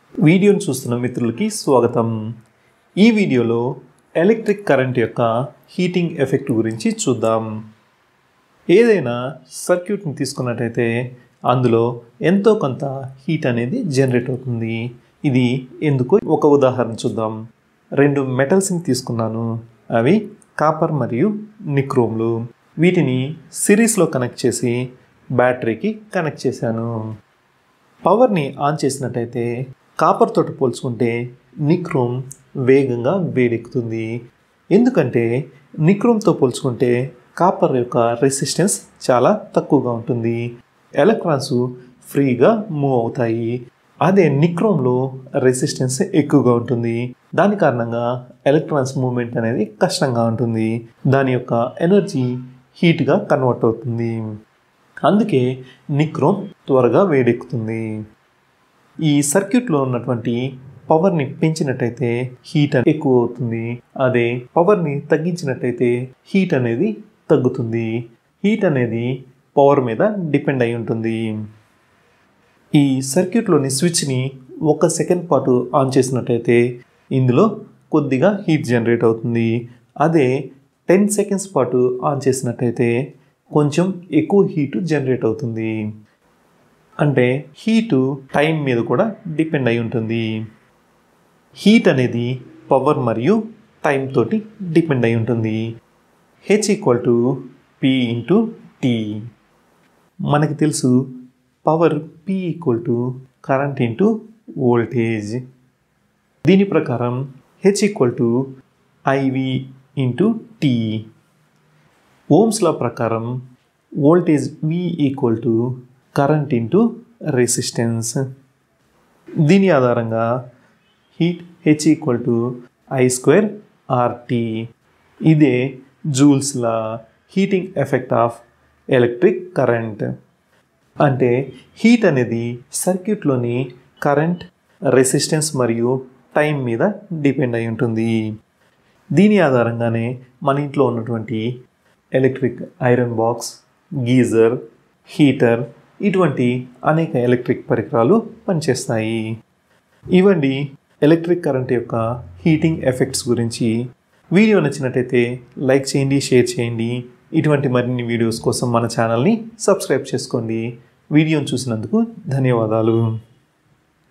వీడియోను చూస్తున్న మిత్రులకి స్వాగతం ఈ వీడియోలో ఎలక్ట్రిక్ కరెంట్ యొక్క హీటింగ్ ఎఫెక్ట్ గురించి చూద్దాం ఏదైనా సర్క్యూట్ని తీసుకున్నట్టయితే అందులో ఎంతో కొంత హీట్ అనేది జనరేట్ అవుతుంది ఇది ఎందుకో ఒక ఉదాహరణ చూద్దాం రెండు మెటల్స్ని తీసుకున్నాను అవి కాపర్ మరియు నిక్రోమ్లు వీటిని సిరీస్లో కనెక్ట్ చేసి బ్యాటరీకి కనెక్ట్ చేశాను పవర్ని ఆన్ చేసినట్టయితే కాపర్ తోటి పోల్చుకుంటే నిక్రోమ్ వేగంగా వేడెక్కుతుంది ఎందుకంటే నిక్రోమ్తో పోల్చుకుంటే కాపర్ యొక్క రెసిస్టెన్స్ చాలా తక్కువగా ఉంటుంది ఎలక్ట్రాన్స్ ఫ్రీగా మూవ్ అవుతాయి అదే నిక్రోమ్లో రెసిస్టెన్స్ ఎక్కువగా ఉంటుంది దాని కారణంగా ఎలక్ట్రాన్స్ మూవ్మెంట్ అనేది కష్టంగా ఉంటుంది దాని యొక్క ఎనర్జీ హీట్గా కన్వర్ట్ అవుతుంది అందుకే నిక్రోమ్ త్వరగా వేడెక్కుతుంది ఈ సర్క్యూట్లో ఉన్నటువంటి పవర్ని పెంచినట్టయితే హీట్ ఎక్కువ అవుతుంది అదే పవర్ని తగ్గించినట్టయితే హీట్ అనేది తగ్గుతుంది హీట్ అనేది పవర్ మీద డిపెండ్ అయి ఉంటుంది ఈ సర్క్యూట్లోని స్విచ్ని ఒక సెకండ్ పాటు ఆన్ చేసినట్టయితే ఇందులో కొద్దిగా హీట్ జనరేట్ అవుతుంది అదే టెన్ సెకండ్స్ పాటు ఆన్ చేసినట్టయితే కొంచెం ఎక్కువ హీటు జనరేట్ అవుతుంది అంటే హీటు టైం మీద కూడా డిపెండ్ అయి ఉంటుంది హీట్ అనేది పవర్ మరియు టైం తోటి డిపెండ్ అయి ఉంటుంది H equal to P into T మనకి తెలుసు power P equal to current into voltage దీని ప్రకారం H equal to I V into T Ohm's law ప్రకారం voltage V equal to current into resistance దీని ఆధారంగా heat H equal to I square R T ఇదే Joule's law heating effect of electric current అంటే heat అనేది సర్క్యూట్లోని current resistance మరియు time మీద depend అయి ఉంటుంది దీని ఆధారంగానే మన ఇంట్లో ఉన్నటువంటి electric iron box geyser heater ఇటువంటి అనేక ఎలక్ట్రిక్ పరికరాలు పనిచేస్తాయి ఇవండి ఎలక్ట్రిక్ కరెంట్ యొక్క హీటింగ్ ఎఫెక్ట్స్ గురించి వీడియో నచ్చినట్టయితే లైక్ చేయండి షేర్ చేయండి ఇటువంటి మరిన్ని వీడియోస్ కోసం మన ఛానల్ని సబ్స్క్రైబ్ చేసుకోండి వీడియోను చూసినందుకు ధన్యవాదాలు